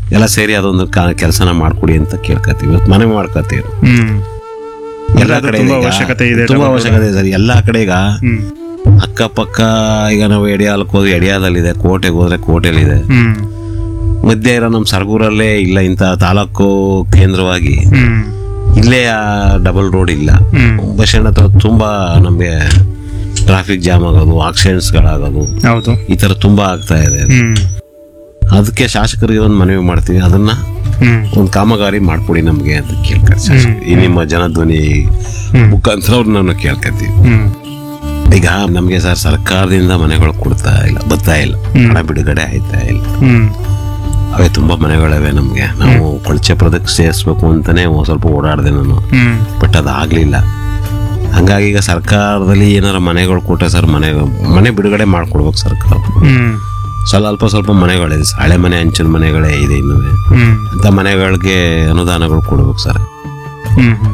ಎಲ್ಲ ಸೇರಿ ಅದೊಂದು ಕೆಲಸನ ಮಾಡ್ಕೊಡಿ ಅಂತ ಕೇಳ್ಕೊತೀವಿ ಇವತ್ತು ಮನೆ ಮಾಡ್ಕೊತೀವಿ ಹ್ಮ್ ಎಲ್ಲ ಅದು ಕಡೆ ತುಂಬಾ ಈಗ ಅವಶ್ಯಕತೆ ಇದೆ ತುಂಬಾ double ಅವಶ್ಯಕತೆ ಇದೆ ಸರ್ ಎಲ್ಲಾ ಕಡೆ ಈಗ ಹ್ಮ್ ಅಕ್ಕಪಕ್ಕ ಈಗ ನಾವು ಎಡಿಯಾಲಕ್ಕೆ ಹೋದ್ರೆ ಎಡಿಯಾದಲ್ಲಿದೆ ಕೋಟೆಗೆ ಹೋದ್ರೆ ಕೋಟೆಲಿದೆ ಹ್ಮ್ ಮಧ್ಯೆ ಇರೋ ನಮ್ಮ ಸರಗೂರಲ್ಲೇ ಇಲ್ಲ ಇಂಥ ತಾಲೂಕು ಕೇಂದ್ರವಾಗಿ ಹ್ಮ್ ಇಲ್ಲೇ ಡಬಲ್ ರೋಡ್ ಇಲ್ಲ ಹ್ಮ್ ಬಸ್ ಸ್ಟ್ಯಾಂಡ್ ಹತ್ರ ತುಂಬಾ ನಮಗೆ ಟ್ರಾಫಿಕ್ ಜಾಮ್ ಆಗೋದು ಆಕ್ಸಿಡೆಂಟ್ಸ್ಗಳಾಗೋದು ಹೌದು ಈ ಥರ ತುಂಬಾ ಆಗ್ತಾ ಇದೆ ಹ್ಮ್ ಅದಕ್ಕೆ ಶಾಸಕರಿಗೆ ಒಂದು ಮನವಿ ಮಾಡ್ತೀವಿ ಅದನ್ನ ಹ್ಮ್ ಒಂದು ಕಾಮಗಾರಿ ಮಾಡ್ಕೊಡಿ ನಮಗೆ ಅಂತ ಕೇಳ್ತಾರೆ ಶಾಸಕರು ಈ ನಿಮ್ಮ ಜನಧ್ವನಿ ಮುಖಾಂತರ ಅವ್ರನ್ನ ಕೇಳ್ಕೊತೀವಿ ಹ್ಮ್ ಈಗ ನಮಗೆ ಸರ್ ಸರ್ಕಾರದಿಂದ ಮನೆಗಳು ಕೊಡ್ತಾ ಇಲ್ಲ ಬರ್ತಾ ಇಲ್ಲ ಹಣ ಬಿಡುಗಡೆ ಆಯ್ತಾ ಇಲ್ಲ ಹ್ಮ್ ಅವೇ ತುಂಬಾ ಮನೆಗಳಿವೆ ನಮಗೆ ನಾವು ಕೊಳಚೆ ಪ್ರದಕ್ಕೆ ಸೇರಿಸ್ಬೇಕು ಅಂತಾನೆ ಒಂದ್ ಸ್ವಲ್ಪ ಓಡಾಡಿದೆ ನಾನು ಹ್ಮ್ ಬಟ್ ಅದಾಗ್ಲಿಲ್ಲ ಹಂಗಾಗಿ ಈಗ ಸರ್ಕಾರದಲ್ಲಿ ಏನಾರ ಮನೆಗಳು ಕೊಟ್ಟರೆ ಸರ್ ಮನೆ ಮನೆ ಬಿಡುಗಡೆ ಮಾಡ್ಕೊಡ್ಬೇಕು ಸರ್ಕಾರ ಹ್ಮ್ ಸ್ವಲ್ಪ ಸ್ವಲ್ಪ ಮನೆಗಳಿದೆ ಸರ್. ಹಳೆ ಮನೆ ಹಂಚಿನ ಮನೆಗಳೇ ಇದೆ ಇನ್ನೂ ಹ್ಮ್ ಅಂತ ಮನೆಗಳಿಗೆ ಅನುದಾನಗಳು ಕೊಡ್ಬೇಕು ಸರ್ ಹ್ಮ್ ಹ್ಮ್.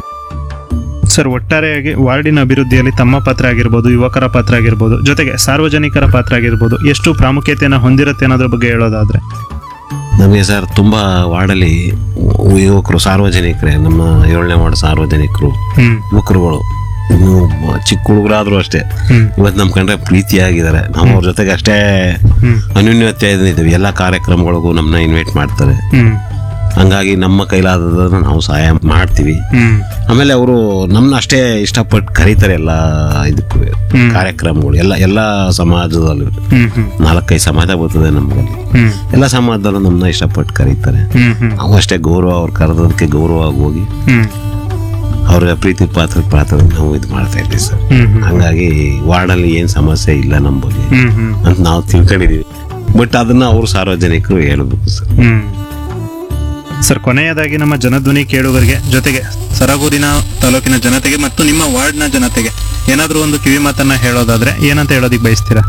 ಸರ್ ಒಟ್ಟಾರೆಯಾಗಿ ವಾರ್ಡಿನ ಅಭಿವೃದ್ಧಿಯಲ್ಲಿ ತಮ್ಮ ಪಾತ್ರ ಆಗಿರ್ಬೋದು ಯುವಕರ ಪಾತ್ರ ಆಗಿರ್ಬೋದು ಜೊತೆಗೆ ಸಾರ್ವಜನಿಕರ ಪಾತ್ರ ಆಗಿರ್ಬೋದು ಎಷ್ಟು ಪ್ರಾಮುಖ್ಯತೆಯನ್ನು ಹೊಂದಿರುತ್ತೆ ಅನ್ನೋದ್ರ ಬಗ್ಗೆ ಹೇಳೋದಾದ್ರೆ ನಮಗೆ ಸರ್ ತುಂಬ ವಾರ್ಡಲ್ಲಿ ಯುವಕರು ಸಾರ್ವಜನಿಕರೇ ನಮ್ಮ ಏಳನೇ ವಾರ್ಡ್ ಸಾರ್ವಜನಿಕರು ಹ್ಮ್ ಯುವಕರುಗಳು ಇನ್ನು ಚಿಕ್ಕ ಹುಡುಗರಾದ್ರೂ ಅಷ್ಟೇ ಹ್ಮ್ ಇವತ್ತು ನಮ್ಮ ಕಂಡ್ರೆ ಪ್ರೀತಿಯಾಗಿದ್ದಾರೆ ನಾವು ಅವ್ರ ಜೊತೆಗೆ ಅಷ್ಟೇ ಹ್ಮ್ ಅನ್ಯೋನ್ಯತೆಯಿಂದ ಇದ್ದೀವಿ ಎಲ್ಲ ಕಾರ್ಯಕ್ರಮಗಳಿಗೂ ನಮ್ಮನ್ನ ಇನ್ವೈಟ್ ಮಾಡ್ತಾರೆ ಹ್ಮ್ ಹಂಗಾಗಿ ನಮ್ಮ ಕೈಲಾದದನ್ನು ನಾವು ಸಹಾಯ ಮಾಡ್ತೀವಿ ಹ್ಮ್ ಆಮೇಲೆ ಅವರು ನಮ್ಮನ್ನ ಅಷ್ಟೇ ಇಷ್ಟಪಟ್ಟು ಕರೀತಾರೆ ಎಲ್ಲ ಇದಕ್ಕೂ ಕಾರ್ಯಕ್ರಮಗಳು ಎಲ್ಲ ಎಲ್ಲ ಸಮಾಜದಲ್ಲೂ ಹ್ಮ್ ಹ್ಮ್ ನಾಲ್ಕೈದು ಸಮಾಜ ಬರ್ತದೆ ನಮ್ಮಲ್ಲಿ ಹ್ಮ್ ಎಲ್ಲ ಸಮಾಜದಲ್ಲೂ ನಮ್ಮನ್ನ ಇಷ್ಟಪಟ್ಟು ಕರೀತಾರೆ ಹ್ಮ್ ಹ್ಮ್ ನಾವು ಅಷ್ಟೇ ಗೌರವ ಅವ್ರು ಕರೆದೋದಕ್ಕೆ ಗೌರವವಾಗಿ ಹೋಗಿ ಹ್ಮ್ ಅವ್ರ ಪ್ರೀತಿ ಪಾತ್ರ ಪಾತ್ರ ನಾವು ಇದು ಮಾಡ್ತಾ ಇದ್ದೀವಿ ಸರ್ ಹ್ಮ್ ಹ್ಮ್ ಹಂಗಾಗಿ ವಾರ್ಡಲ್ಲಿ ಏನು ಸಮಸ್ಯೆ ಇಲ್ಲ ನಮ್ಮ ಬಗ್ಗೆ ಹ್ಮ್ ಹ್ಮ್ ಅಂತ ನಾವು ತಿಳ್ಕೊಂಡಿದೀವಿ ಬಟ್ ಅದನ್ನ ಅವರು ಸಾರ್ವಜನಿಕರು ಹೇಳ್ಬೇಕು ಸರ್ ಹ್ಮ್ ಸರ್ ಕೊನೆಯದಾಗಿ ನಮ್ಮ ಜನಧ್ವನಿ ಕೇಳುಗರಿಗೆ ಜೊತೆಗೆ ಸರಗೂರಿನ ತಾಲೂಕಿನ ಜನತೆಗೆ ಮತ್ತು ನಿಮ್ಮ ವಾರ್ಡ್ನ ಜನತೆಗೆ ಏನಾದರೂ ಒಂದು ಕಿವಿ ಮಾತನ್ನ ಹೇಳೋದಾದ್ರೆ ಏನಂತ ಹೇಳೋದಿಕ್ ಬಯಸ್ತೀರಾ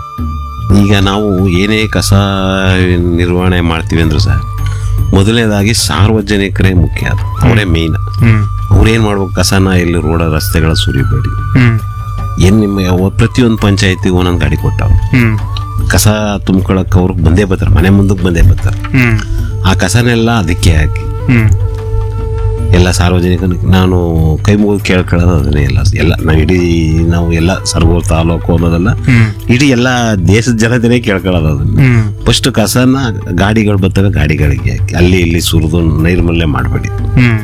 ಈಗ ನಾವು ಏನೇ ಕಸ ನಿರ್ವಹಣೆ ಮಾಡ್ತೀವಿ ಅಂದ್ರು ಸರ್ ಮೊದಲನೇದಾಗಿ ಸಾರ್ವಜನಿಕರೇ ಮುಖ್ಯ ಅದು ಅವರೇ ಮೇಯ್ನ್ ಹ್ಮ್ ಅವ್ರೇನ್ ಮಾಡ್ಬೇಕು ಕಸನ ಎಲ್ಲಿ ರೋಡ ರಸ್ತೆಗಳ ಸುರಿಬೇಡಿ ಹ್ಮ್ ಏನ್ ನಿಮ್ಮ ಯಾವ- ಪ್ರತಿಯೊಂದು ಪಂಚಾಯತಿಗೂ ಒಂದೊಂದು ಗಾಡಿ ಕೊಟ್ಟವ್ರು ಹ್ಮ್ ಕಸ ತುಂಬ್ಕೊಳಕ್ ಅವ್ರು ಬಂದೇ ಬರ್ತಾರೆ ಮನೆ ಮುಂದಕ್ಕೆ ಬಂದೇ ಬರ್ತಾರೆ ಹ್ಮ್ ಆ ಕಸನೆಲ್ಲ ಅದಕ್ಕೆ ಹಾಕಿ ಹ್ಮ್ ಎಲ್ಲ ಸಾರ್ವಜನಿಕರಿಗೆ ನಾನು ಕೈ ಮುಗಿದು ಕೇಳ್ಕೊಳ್ಳೋದು ಅದನ್ನೇ ಎಲ್ಲ ಎಲ್ಲ ನಾವು ಇಡೀ ನಾವು ಎಲ್ಲ ಸರ್ಗೂರು ತಾಲೂಕು ಅನ್ನೋದಲ್ಲ ಹ್ಮ್ ಇಡೀ ಎಲ್ಲ ದೇಶದ ಜನತೆನೇ ಕೇಳ್ಕೊಳ್ಳೋದು ಅದನ್ನ ಹ್ಮ್ ಫಸ್ಟ್ ಕಸನ ಗಾಡಿಗಳು ಬರ್ತವೆ ಗಾಡಿಗಳಿಗೆ ಹಾಕಿ ಅಲ್ಲಿ ಇಲ್ಲಿ ಸುರಿದು ನೈರ್ಮಲ್ಯ ಮಾಡಬೇಡಿ ಹ್ಮ್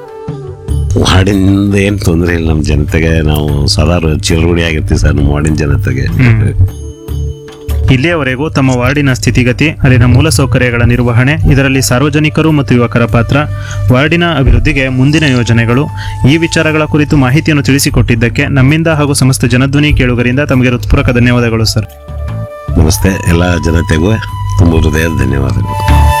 ವಾರ್ಡಿಂದ ಏನು ತೊಂದರೆ ಇಲ್ಲ ನಮ್ಮ ಜನತೆಗೆ ನಾವು ಸದಾ ಚಿರುಗುಡಿ ಆಗಿರ್ತೀವಿ ಸರ್ ನಮ್ಮ ವಾರ್ಡಿನ ಜನತೆಗೆ ಇಲ್ಲಿಯವರೆಗೂ ತಮ್ಮ ವಾರ್ಡಿನ ಸ್ಥಿತಿಗತಿ ಅಲ್ಲಿನ ಮೂಲಸೌಕರ್ಯಗಳ ನಿರ್ವಹಣೆ ಇದರಲ್ಲಿ ಸಾರ್ವಜನಿಕರು ಮತ್ತು ಯುವಕರ ಪಾತ್ರ ವಾರ್ಡಿನ ಅಭಿವೃದ್ಧಿಗೆ ಮುಂದಿನ ಯೋಜನೆಗಳು ಈ ವಿಚಾರಗಳ ಕುರಿತು ಮಾಹಿತಿಯನ್ನು ತಿಳಿಸಿಕೊಟ್ಟಿದ್ದಕ್ಕೆ ನಮ್ಮಿಂದ ಹಾಗೂ ಸಮಸ್ತ ಜನಧ್ವನಿ ಕೇಳುಗರಿಂದ ತಮಗೆ ಹೃತ್ಪೂರ್ವಕ ಧನ್ಯವಾದಗಳು ಸರ್ ನಮಸ್ತೆ ಎಲ್ಲ ಜನತೆಗೂ ತುಂಬ ಹೃದಯದ ಧನ್ಯವಾದಗಳು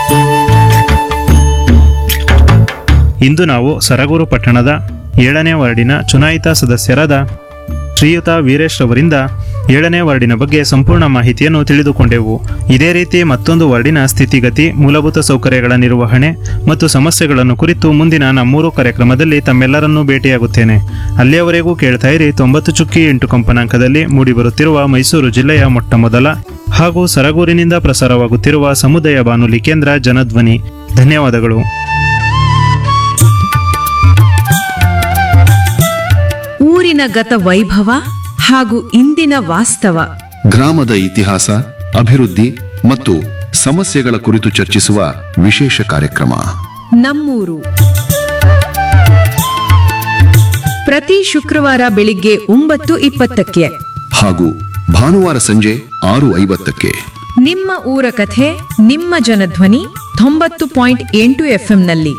ಇಂದು ನಾವು ಸರಗೂರು ಪಟ್ಟಣದ ಏಳನೇ ವಾರ್ಡಿನ ಚುನಾಯಿತ ಸದಸ್ಯರಾದ ಶ್ರೀಯುತ ವೀರೇಶ್ ಅವರಿಂದ ಏಳನೇ ವಾರ್ಡಿನ ಬಗ್ಗೆ ಸಂಪೂರ್ಣ ಮಾಹಿತಿಯನ್ನು ತಿಳಿದುಕೊಂಡೆವು ಇದೇ ರೀತಿ ಮತ್ತೊಂದು ವಾರ್ಡಿನ ಸ್ಥಿತಿಗತಿ ಮೂಲಭೂತ ಸೌಕರ್ಯಗಳ ನಿರ್ವಹಣೆ ಮತ್ತು ಸಮಸ್ಯೆಗಳನ್ನು ಕುರಿತು ಮುಂದಿನ ನಮ್ಮೂರು ಕಾರ್ಯಕ್ರಮದಲ್ಲಿ ತಮ್ಮೆಲ್ಲರನ್ನೂ ಭೇಟಿಯಾಗುತ್ತೇನೆ ಅಲ್ಲಿಯವರೆಗೂ ಕೇಳ್ತಾ ಇರಿ ತೊಂಬತ್ತು ಚುಕ್ಕಿ ಎಂಟು ಕಂಪನಾಂಕದಲ್ಲಿ ಮೂಡಿಬರುತ್ತಿರುವ ಮೈಸೂರು ಜಿಲ್ಲೆಯ ಮೊಟ್ಟ ಮೊದಲ ಹಾಗೂ ಸರಗೂರಿನಿಂದ ಪ್ರಸಾರವಾಗುತ್ತಿರುವ ಸಮುದಾಯ ಬಾನುಲಿ ಕೇಂದ್ರ ಜನಧ್ವನಿ ಧನ್ಯವಾದಗಳು ಊರಿನ ಗತ ವೈಭವ ಹಾಗೂ ಇಂದಿನ ವಾಸ್ತವ ಗ್ರಾಮದ ಇತಿಹಾಸ ಅಭಿವೃದ್ಧಿ ಮತ್ತು ಸಮಸ್ಯೆಗಳ ಕುರಿತು ಚರ್ಚಿಸುವ ವಿಶೇಷ ಕಾರ್ಯಕ್ರಮ ನಮ್ಮೂರು ಪ್ರತಿ ಶುಕ್ರವಾರ ಬೆಳಿಗ್ಗೆ ಒಂಬತ್ತು ಇಪ್ಪತ್ತಕ್ಕೆ ಹಾಗೂ ಭಾನುವಾರ ಸಂಜೆ ಆರು ಐವತ್ತಕ್ಕೆ ನಿಮ್ಮ ಊರ ಕಥೆ ನಿಮ್ಮ ಜನಧ್ವನಿ ತೊಂಬತ್ತು ಪಾಯಿಂಟ್ ಎಂಟು ಎಫ್ಎಂನಲ್ಲಿ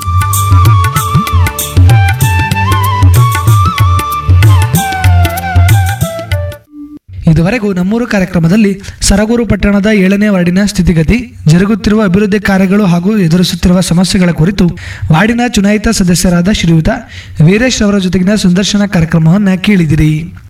ಇದುವರೆಗೂ ನಮ್ಮೂರು ಕಾರ್ಯಕ್ರಮದಲ್ಲಿ ಸರಗೂರು ಪಟ್ಟಣದ ಏಳನೇ ವಾರ್ಡಿನ ಸ್ಥಿತಿಗತಿ ಜರುಗುತ್ತಿರುವ ಅಭಿವೃದ್ಧಿ ಕಾರ್ಯಗಳು ಹಾಗೂ ಎದುರಿಸುತ್ತಿರುವ ಸಮಸ್ಯೆಗಳ ಕುರಿತು ವಾರ್ಡಿನ ಚುನಾಯಿತ ಸದಸ್ಯರಾದ ಶ್ರೀಯುತ ವೀರೇಶ್ ಅವರ ಜೊತೆಗಿನ ಸಂದರ್ಶನ ಕಾರ್ಯಕ್ರಮವನ್ನು ಕೇಳಿದಿರಿ